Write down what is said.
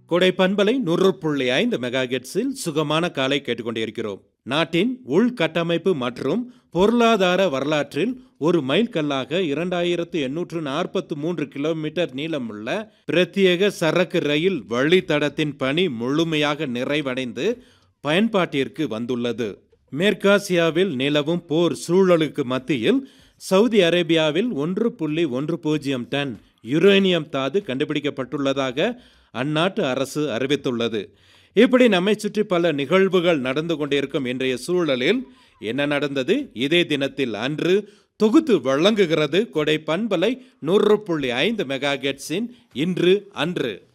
கொடை பண்பலை நூறு புள்ளி ஐந்து மெகாகெட்ஸில் சுகமான காலை கேட்டுக்கொண்டிருக்கிறோம் நாட்டின் உள்கட்டமைப்பு மற்றும் பொருளாதார வரலாற்றில் ஒரு மைல்கல்லாக இரண்டாயிரத்து எண்ணூற்று நாற்பத்து மூன்று கிலோமீட்டர் நீளமுள்ள பிரத்யேக சரக்கு ரயில் வழித்தடத்தின் பணி முழுமையாக நிறைவடைந்து பயன்பாட்டிற்கு வந்துள்ளது மேற்காசியாவில் நிலவும் போர் சூழலுக்கு மத்தியில் சவுதி அரேபியாவில் ஒன்று புள்ளி ஒன்று பூஜ்ஜியம் டன் யுரேனியம் தாது கண்டுபிடிக்கப்பட்டுள்ளதாக அந்நாட்டு அரசு அறிவித்துள்ளது இப்படி நம்மை சுற்றி பல நிகழ்வுகள் நடந்து கொண்டிருக்கும் இன்றைய சூழலில் என்ன நடந்தது இதே தினத்தில் அன்று தொகுத்து வழங்குகிறது கொடை பண்பலை நூறு புள்ளி ஐந்து மெகா இன்று அன்று